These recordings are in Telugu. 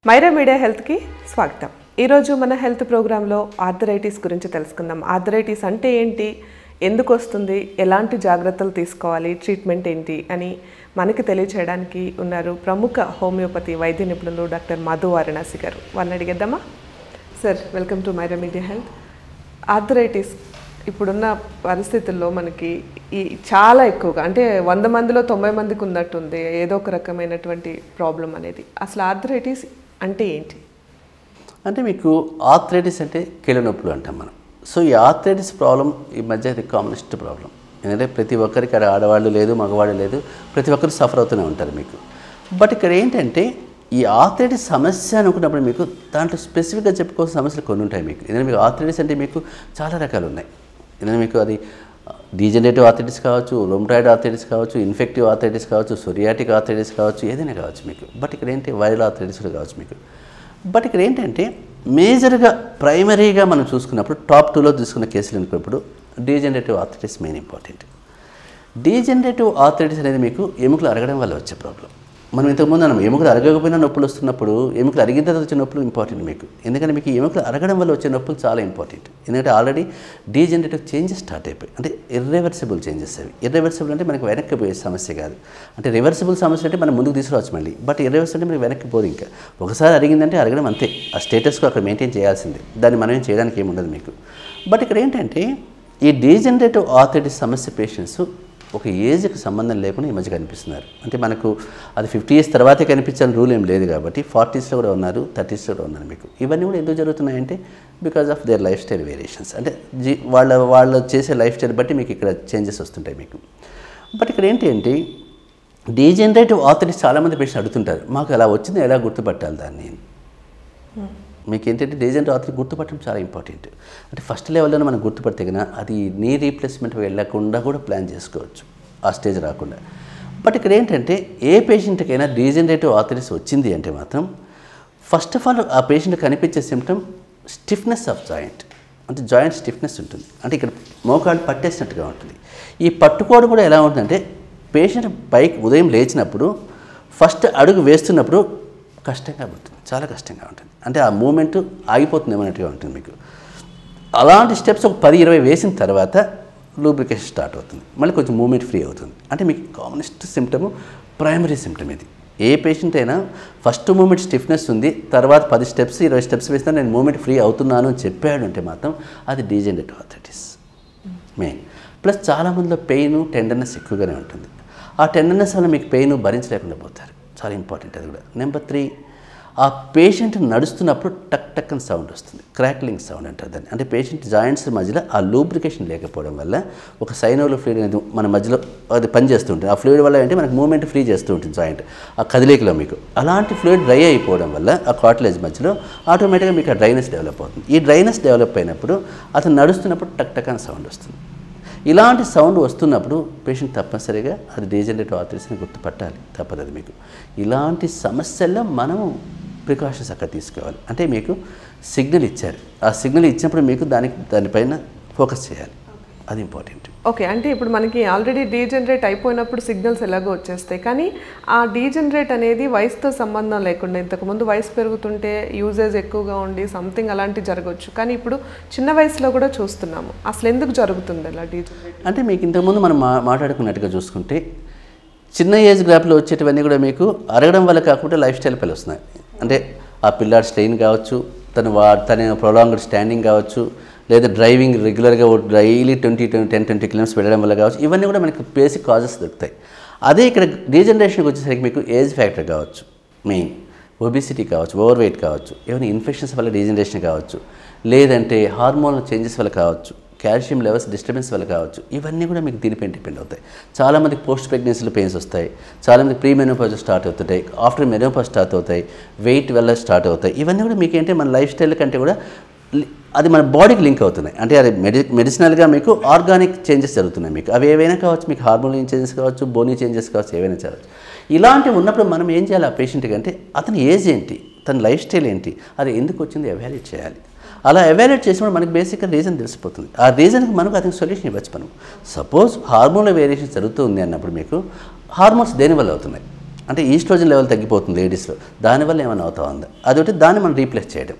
మైరా మీడియా హెల్త్కి స్వాగతం ఈరోజు మన హెల్త్ ప్రోగ్రాంలో ఆర్థరైటిస్ గురించి తెలుసుకుందాం ఆర్థరైటిస్ అంటే ఏంటి ఎందుకు వస్తుంది ఎలాంటి జాగ్రత్తలు తీసుకోవాలి ట్రీట్మెంట్ ఏంటి అని మనకి తెలియచేయడానికి ఉన్నారు ప్రముఖ హోమియోపతి వైద్య నిపుణులు డాక్టర్ మధు వారణాసి గారు వాళ్ళని అడిగేద్దామా sir welcome to Myra media health arthritis ఇప్పుడున్న పరిస్థితుల్లో మనకి ఈ చాలా ఎక్కువగా అంటే వంద మందిలో తొంభై మందికి ఉన్నట్టుంది ఏదో ఒక రకమైనటువంటి ప్రాబ్లం అనేది అసలు ఆర్థరైటిస్ అంటే ఏంటి అంటే మీకు ఆర్థరైటిస్ అంటే కీళ్ళ నొప్పులు అంటాం మనం సో ఈ ఆర్థరైటిస్ ప్రాబ్లం ఈ మధ్య ఇది కామనెస్ట్ ప్రాబ్లం ఎందుకంటే ప్రతి ఒక్కరికి అక్కడ ఆడవాళ్ళు లేదు మగవాళ్ళు లేదు ప్రతి ఒక్కరు సఫర్ అవుతూనే ఉంటారు మీకు బట్ ఇక్కడ ఏంటంటే ఈ ఆర్థరైటిస్ సమస్య అనుకున్నప్పుడు మీకు దాంట్లో స్పెసిఫిక్గా చెప్పుకోవాల్సిన సమస్యలు కొన్ని ఉంటాయి మీకు ఎందుకంటే మీకు ఆర్థరైటిస్ అంటే మీకు చాలా రకాలు ఉన్నాయి ఎందుకంటే మీకు అది డీజనరేటివ్ ఆర్థరైటిస్ కావచ్చు రొమ్టాయిడ్ ఆర్థరైటిస్ కావచ్చు ఇన్ఫెక్టివ్ ఆర్థరైటిస్ కావచ్చు సొరియాటిక్ ఆర్థరైటిస్ కావచ్చు ఏదైనా కావచ్చు మీకు బట్ ఇక్కడ ఏంటి వైరల్ ఆర్థరైటిస్ కూడా కావచ్చు మీకు బట్ ఇక్కడ ఏంటంటే మేజర్గా ప్రైమరీగా మనం చూసుకున్నప్పుడు టాప్ టూలో తీసుకున్న కేసులు అనుకున్నప్పుడు degenerative arthritis main important degenerative arthritis అనేది మీకు ఎముకలు అరగడం వల్ల వచ్చే ప్రాబ్లం మనం ఇంతకుముందు మనం ఎముకలు అరగకపోయినా నొప్పులు వస్తున్నప్పుడు ఎముకలు అరిగిన తర్వాత వచ్చే నొప్పులు ఇంపార్టెంట్ మీకు ఎందుకంటే మీకు ఈ ఎముకలు అరగడం వల్ల వచ్చే నొప్పులు చాలా ఇంపార్టెంట్ ఎందుకంటే ఆల్రెడీ డీజనరేటివ్ చేంజెస్ స్టార్ట్ అయిపోయి అంటే ఇర్రివర్సిబుల్ చేంజెస్ అవి ఇర్రివర్సిబుల్ అంటే మనకి వెనక్కి పోయే సమస్య కాదు అంటే రివర్సిబుల్ సమస్య అంటే మనం ముందుకు తీసుకురావచ్చు మళ్ళీ బట్ ఇర్రివర్సిబుల్ అంటే మనకి వెనక్కి పోదు ఇంకా ఒకసారి అరిగిందంటే అరగడం అంతే ఆ స్టేటస్కు అక్కడ మెయింటైన్ చేయాల్సిందే దాన్ని మనం ఏం చేయడానికి ఏమి ఉండదు మీకు బట్ ఇక్కడ ఏంటంటే ఈ డీజనరేటివ్ ఆర్థరైటిస్ సమస్య పేషెంట్స్ ఒక ఏజ్కి సంబంధం లేకుండా ఈ మధ్య కనిపిస్తున్నారు అంటే మనకు అది ఫిఫ్టీ ఇయర్స్ తర్వాతే కనిపించాలని రూల్ ఏం లేదు కాబట్టి ఫార్టీస్లో కూడా ఉన్నారు థర్టీస్లో కూడా ఉన్నారు మీకు ఇవన్నీ కూడా ఎందుకు జరుగుతున్నాయంటే because of their lifestyle variations అంటే జీ వాళ్ళ వాళ్ళు చేసే లైఫ్ స్టైల్ బట్టి మీకు ఇక్కడ చేంజెస్ వస్తుంటాయి మీకు బట్ ఇక్కడ ఏంటి అంటే డీజనరేటివ్ ఆథరిటీస్ చాలామంది పేషెంట్ అడుగుతుంటారు మాకు అలా వచ్చింది ఎలా గుర్తుపట్టాలి దాన్ని మీకు ఏంటంటే డీజెంట్ ఆథరీ గుర్తుపట్టడం చాలా ఇంపార్టెంట్ అంటే ఫస్ట్ లెవెల్లోనే మనం గుర్తుపడితే కన్నా అది నీ రీప్లేస్మెంట్ వెళ్ళకుండా కూడా ప్లాన్ చేసుకోవచ్చు ఆ స్టేజ్ రాకుండా బట్ ఇక్కడ ఏంటంటే ఏ పేషెంట్కైనా డీజనరేటివ్ ఆథరిస్ వచ్చింది అంటే మాత్రం ఫస్ట్ ఆఫ్ ఆల్ ఆ పేషెంట్ కనిపించే సిమ్టమ్ స్టిఫ్నెస్ ఆఫ్ జాయింట్ అంటే జాయింట్ స్టిఫ్నెస్ ఉంటుంది అంటే ఇక్కడ మోకాళ్ళు పట్టేసినట్టుగా ఉంటుంది ఈ పట్టుకోవడం కూడా ఎలా ఉంటుందంటే పేషెంట్ పైకి ఉదయం లేచినప్పుడు ఫస్ట్ అడుగు వేస్తున్నప్పుడు కష్టంగా ఉంటుంది చాలా కష్టంగా ఉంటుంది అంటే ఆ మూమెంట్ ఆగిపోతుంది అన్నట్టుగా ఉంటుంది మీకు అలాంటి స్టెప్స్ ఒక పది ఇరవై వేసిన తర్వాత లూబ్రికేషన్ స్టార్ట్ అవుతుంది మళ్ళీ కొంచెం మూమెంట్ ఫ్రీ అవుతుంది అంటే మీకు కామనెస్ట్ సిమ్టమ్ ప్రైమరీ సిమ్టమ్ ఇది ఏ పేషెంట్ అయినా ఫస్ట్ మూమెంట్ స్టిఫ్నెస్ ఉంది తర్వాత పది స్టెప్స్ ఇరవై స్టెప్స్ వేసినా నేను మూమెంట్ ఫ్రీ అవుతున్నాను అని చెప్పాడు అంటే మాత్రం అది డీజనరేటివ్ ఆర్థరైటిస్ మెయిన్ ప్లస్ చాలామందిలో పెయిన్ టెండర్నెస్ ఎక్కువగానే ఉంటుంది ఆ టెండర్నెస్ వల్ల మీకు పెయిన్ భరించలేకుండా పోతారు చాలా ఇంపార్టెంట్ అది కూడా నెంబర్ త్రీ ఆ పేషెంట్ నడుస్తున్నప్పుడు టక్ టక్ అని సౌండ్ వస్తుంది క్రాక్లింగ్ సౌండ్ అంటారు దాన్ని అంటే పేషెంట్ జాయింట్స్ మధ్యలో ఆ లూబ్రికేషన్ లేకపోవడం వల్ల ఒక సైనోలో ఫ్లూయిడ్ అనేది మన మధ్యలో అది పనిచేస్తూ ఉంటుంది ఆ ఫ్లూయిడ్ వల్ల ఏంటి మనకు మూమెంట్ ఫ్రీ చేస్తూ ఉంటుంది జాయింట్ ఆ కదిలికలో మీకు అలాంటి ఫ్లూయిడ్ డ్రై అయిపోవడం వల్ల ఆ కాట్లేజ్ మధ్యలో ఆటోమేటిక్గా మీకు ఆ డ్రైనెస్ డెవలప్ అవుతుంది ఈ డ్రైనెస్ డెవలప్ అయినప్పుడు అతను నడుస్తున్నప్పుడు టక్ టక్ అని సౌండ్ వస్తుంది ఇలాంటి సౌండ్ వస్తున్నప్పుడు పేషెంట్ తప్పనిసరిగా అది డీజనరేటివ్ ఆర్థరైటిస్ని గుర్తుపట్టాలి తప్పదు అది మీకు ఇలాంటి సమస్యల్లో మనము ప్రికాషన్స్ అక్కడ తీసుకోవాలి అంటే మీకు సిగ్నల్ ఇచ్చారు ఆ సిగ్నల్ ఇచ్చినప్పుడు మీకు దానికి దానిపైన ఫోకస్ చేయాలి అది ఇంపార్టెంట్ ఓకే అంటే ఇప్పుడు మనకి ఆల్రెడీ డీజనరేట్ అయిపోయినప్పుడు సిగ్నల్స్ ఎలాగో వచ్చేస్తాయి కానీ ఆ డీజనరేట్ అనేది వయసుతో సంబంధం లేకుండా ఇంతకుముందు వయసు పెరుగుతుంటే యూజేజ్ ఎక్కువగా ఉండి సంథింగ్ అలాంటివి జరగవచ్చు కానీ ఇప్పుడు చిన్న వయసులో కూడా చూస్తున్నాము అసలు ఎందుకు జరుగుతుంది అలా డీజనరేట్ అంటే మీకు ఇంతకుముందు మనం మా మాట్లాడుకున్నట్టుగా చూసుకుంటే చిన్న ఏజ్ గ్రాప్లో వచ్చేటివన్నీ కూడా మీకు అరగడం వల్ల కాకుండా లైఫ్ స్టైల్ పైన వస్తున్నాయి అంటే ఆ పిల్లాడి స్ట్రెయిన్ కావచ్చు తను వా తన ప్రొలాంగ్డ్ స్టాండింగ్ కావచ్చు లేదా డ్రైవింగ్ రెగ్యులర్గా daily twenty twenty ten twenty kilometres వెళ్ళడం వల్ల కావచ్చు ఇవన్నీ కూడా మనకి బేసిక్ కాజెస్ దొరుకుతాయి అదే ఇక్కడ డీజనరేషన్కి వచ్చేసరికి మీకు ఏజ్ ఫ్యాక్టర్ కావచ్చు మెయిన్ ఒబిసిటీ కావచ్చు ఓవర్ వెయిట్ కావచ్చు ఏమైనా ఇన్ఫెక్షన్స్ వల్ల డీజనరేషన్ కావచ్చు లేదంటే హార్మోన్ చేంజెస్ వల్ల కావచ్చు కాల్షియం లెవెల్స్ డిస్టర్బెన్స్ వల్ల కావచ్చు ఇవన్నీ కూడా మీకు దీనిపైన డిపెండ్ అవుతాయి చాలామందికి పోస్ట్ ప్రెగ్నెన్సీలో పెయిన్స్ వస్తాయి చాలామంది ప్రీ మెనోపాజ్ స్టార్ట్ అవుతుంటాయి ఆఫ్టర్ మెనోపాజ్ స్టార్ట్ అవుతాయి వెయిట్ వల్ల స్టార్ట్ అవుతాయి ఇవన్నీ కూడా మీకు ఏంటంటే మన లైఫ్ స్టైల్ కంటే కూడా లి- అది మన బాడీకి లింక్ అవుతున్నాయి అంటే అది మెడి మెడిసినల్గా మీకు ఆర్గానిక్ చేంజెస్ జరుగుతున్నాయి మీకు అవి ఏవైనా కావచ్చు మీకు హార్మోన్ చేంజెస్ కావచ్చు బోనీ చేంజెస్ కావచ్చు ఏవైనా కావచ్చు ఇలాంటివి ఉన్నప్పుడు మనం ఏం చేయాలి ఆ పేషెంట్కి అంటే అతని ఏజ్ ఏంటి తన లైఫ్ స్టైల్ ఏంటి అది ఎందుకు వచ్చింది ఎవాల్యుయేట్ చేయాలి అలా ఎవాల్యుయేట్ చేసినప్పుడు మనకి బేసిక్గా రీజన్ తెలిసిపోతుంది ఆ రీజన్కి మనకు అతనికి సొల్యూషన్ ఇవ్వచ్చు మనం సపోజ్ హార్మోన్ల వేరియేషన్ జరుగుతుంది అన్నప్పుడు మీకు హార్మోన్స్ దేనివల్ల అవుతున్నాయి అంటే ఈస్ట్రోజన్ లెవెల్ తగ్గిపోతుంది లేడీస్లో దానివల్ల ఏమైనా అవుతా ఉందా అదొకటి దాన్ని మనం రీప్లేస్ చేయడం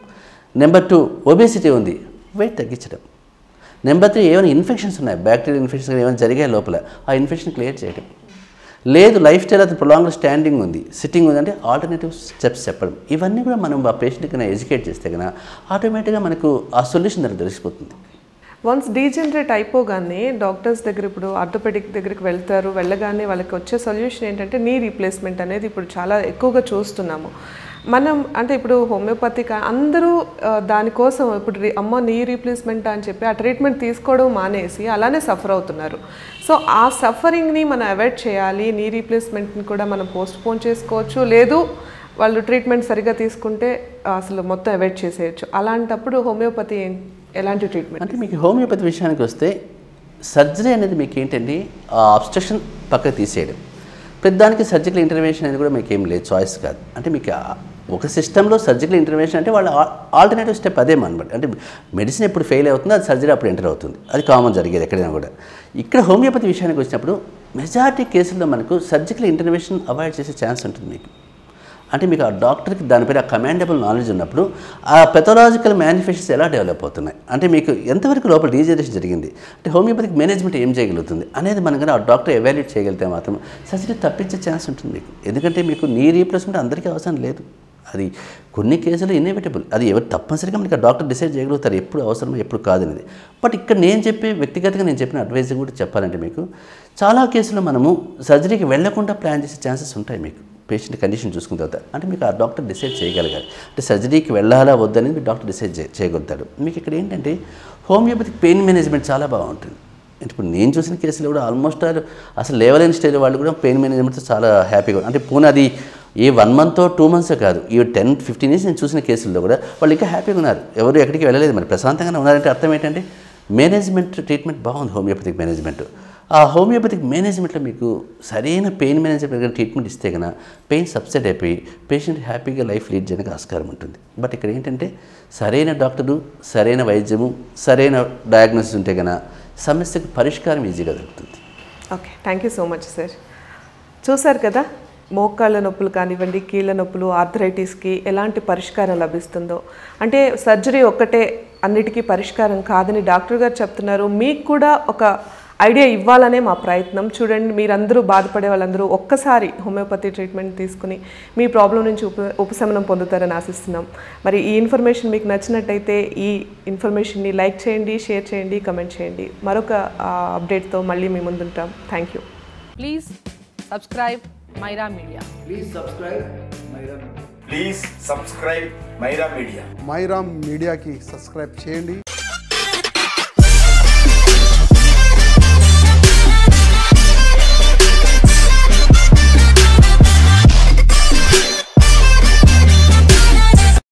నెంబర్ టూ ఒబేసిటీ ఉంది వెయిట్ తగ్గించడం నెంబర్ త్రీ ఏమైనా ఇన్ఫెక్షన్స్ ఉన్నాయి బ్యాక్టీరియల్ ఇన్ఫెక్షన్స్ ఏమైనా జరిగాయి లోపల ఆ ఇన్ఫెక్షన్ క్లియర్ చేయడం లేదు లైఫ్ స్టైల్ అది ప్రొలాంగ్ స్టాండింగ్ ఉంది సిట్టింగ్ ఉంది అంటే ఆల్టర్నేటివ్ స్టెప్స్ చెప్పడం ఇవన్నీ కూడా మనం ఆ పేషెంట్ కన్నా ఎడ్యుకేట్ చేస్తే కన్నా ఆటోమేటిక్గా మనకు ఆ సొల్యూషన్ దగ్గర తెలిసిపోతుంది వన్స్ డీజనరేట్ అయిపోగానే డాక్టర్స్ దగ్గర ఇప్పుడు ఆర్థోపెడిక్ దగ్గరికి వెళ్తారు వెళ్ళగానే వాళ్ళకి వచ్చే సొల్యూషన్ ఏంటంటే నీ రీప్లేస్మెంట్ అనేది ఇప్పుడు చాలా ఎక్కువగా చూస్తున్నాము మనం అంటే ఇప్పుడు హోమియోపతిక్ అందరూ ఆ, దానికోసం ఇప్పుడు రీ- అమ్మ నీ రీప్లేస్మెంట్ అని చెప్పి ఆ ట్రీట్మెంట్ తీసుకోవడం మానేసి అలానే సఫర్ అవుతున్నారు సో ఆ సఫరింగ్ని మనం అవాయిడ్ చేయాలి నీ రీప్లేస్మెంట్ని కూడా మనం పోస్ట్ పోన్ చేసుకోవచ్చు లేదు వాళ్ళు ట్రీట్మెంట్ సరిగా తీసుకుంటే అసలు మొత్తం అవాయిడ్ చేసేయచ్చు అలాంటప్పుడు హోమియోపతి ఏం- ఎలాంటి ట్రీట్మెంట్ అంటే మీకు హోమియోపతి విషయానికి వస్తే సర్జరీ అనేది మీకు ఏంటండి ఆ అబ్స్ట్రక్షన్ పక్కకు తీసేయడం ప్రతిదానికి సర్జికల్ ఇంటర్వెన్షన్ అనేది కూడా మీకు ఏం లేదు చాయిస్ కాదు అంటే మీకు ఆ- ఒక సిస్టంలో సర్జికల్ ఇంటర్వెన్షన్ అంటే వాళ్ళ ఆల్టర్నేటివ్ స్టెప్ అదే అనమాట అంటే మెడిసిన్ ఎప్పుడు ఫెయిల్ అవుతుందో అది సర్జరీ అప్పుడు ఎంటర్ అవుతుంది అది కామన్ జరిగేది ఎక్కడైనా కూడా ఇక్కడ హోమియోపతి విషయానికి వచ్చినప్పుడు మెజారిటీ కేసుల్లో మనకు సర్జికల్ ఇంటర్వెన్షన్ అవాయిడ్ చేసే ఛాన్స్ ఉంటుంది మీకు అంటే మీకు ఆ డాక్టర్కి దానిపైన కమాండబుల్ నాలెడ్జ్ ఉన్నప్పుడు ఆ పెథలాజికల్ మేనిఫెస్టోస్ ఎలా డెవలప్ అవుతున్నాయి అంటే మీకు ఎంతవరకు లోపల డీజనరేషన్ జరిగింది అంటే హోమియోపతిక్ మేనేజ్మెంట్ ఏం చేయగలుగుతుంది అనేది మనం కానీ ఆ డాక్టర్ ఎవాల్యుయేట్ చేయగలిగితే మాత్రం సర్జరీ తప్పించే ఛాన్స్ ఉంటుంది మీకు ఎందుకంటే మీకు నీ రీప్లేస్మెంట్ అందరికీ అవసరం లేదు అది కొన్ని కేసులు ఇన్ఎవిటబుల్ అది ఎవరు తప్పనిసరిగా మనకి ఆ డాక్టర్ డిసైడ్ చేయగలుగుతారు ఎప్పుడు అవసరం ఎప్పుడు కాదనేది బట్ ఇక్కడ నేను చెప్పే వ్యక్తిగతంగా నేను చెప్పిన అడ్వైజ్ కూడా చెప్పాలంటే మీకు చాలా కేసుల్లో మనము సర్జరీకి వెళ్లకుండా ప్లాన్ చేసే ఛాన్సెస్ ఉంటాయి మీకు పేషెంట్ కండిషన్ చూసుకున్న తర్వాత అంటే మీకు ఆ డాక్టర్ డిసైడ్ చేయగలగాలి అంటే సర్జరీకి వెళ్ళాలా వద్దనేది మీ డాక్టర్ డిసైడ్ చే- చేయగలుగుతాడు మీకు ఇక్కడ ఏంటంటే హోమియోపతిక్ పెయిన్ మేనేజ్మెంట్ చాలా బాగుంటుంది అంటే ఇప్పుడు నేను చూసిన కేసులో కూడా ఆల్మోస్ట్ ఆల్ అసలు లేవలేని స్టేజ్ వాళ్ళు కూడా పెయిన్ మేనేజ్మెంట్తో చాలా హ్యాపీగా ఉన్నారు. అంటే పోనీ అది ఏ వన్ మంత్ టూ మంత్స్ కాదు ఈ టెన్ ఫిఫ్టీన్ ఇయర్స్ నేను చూసిన కేసుల్లో కూడా వాళ్ళు ఇంకా హ్యాపీగా ఉన్నారు ఎవరు ఎక్కడికి వెళ్ళలేదు మరి ప్రశాంతంగానే ఉన్నారంటే అర్థం ఏంటంటే మేనేజ్మెంట్ ట్రీట్మెంట్ బాగుంది హోమియోపతిక్ మేనేజ్మెంట్ ఆ హోమియోపతిక్ మేనేజ్మెంట్లో మీకు సరైన పెయిన్ మేనేజ్మెంట్ ట్రీట్మెంట్ ఇస్తే కనుక పెయిన్ సబ్సైడ్ అయిపోయి పేషెంట్ హ్యాపీగా లైఫ్ లీడ్ చేయడానికి ఆస్కారం ఉంటుంది బట్ ఇక్కడ ఏంటంటే సరైన డాక్టరు సరైన వైద్యము సరైన డయాగ్నోసిస్ ఉంటే కనుక సమస్యకు పరిష్కారం ఈజీగా దొరుకుతుంది okay thank you so much sir చూశారు కదా మోకాళ్ళ నొప్పులు కానివ్వండి కీళ్ళ నొప్పులు ఆర్థరైటిస్కి ఎలాంటి పరిష్కారం లభిస్తుందో అంటే సర్జరీ ఒక్కటే అన్నిటికీ పరిష్కారం కాదని డాక్టర్ గారు చెప్తున్నారు మీకు కూడా ఒక ఐడియా ఇవ్వాలనే మా ప్రయత్నం చూడండి మీరందరూ బాధపడే వాళ్ళందరూ ఒక్కసారి హోమియోపతి ట్రీట్మెంట్ తీసుకుని మీ ప్రాబ్లం నుంచి ఉప ఉపశమనం పొందుతారని ఆశిస్తున్నాం మరి ఈ ఇన్ఫర్మేషన్ మీకు నచ్చినట్టయితే ఈ ఇన్ఫర్మేషన్ని లైక్ చేయండి షేర్ చేయండి కమెంట్ చేయండి మరొక అప్డేట్తో మళ్ళీ మీ ముందుంటాం thank you Please subscribe Myra Media. Please subscribe Myra Media. Please subscribe Myra media Myra మీడియాకి సబ్స్క్రైబ్ చేయండి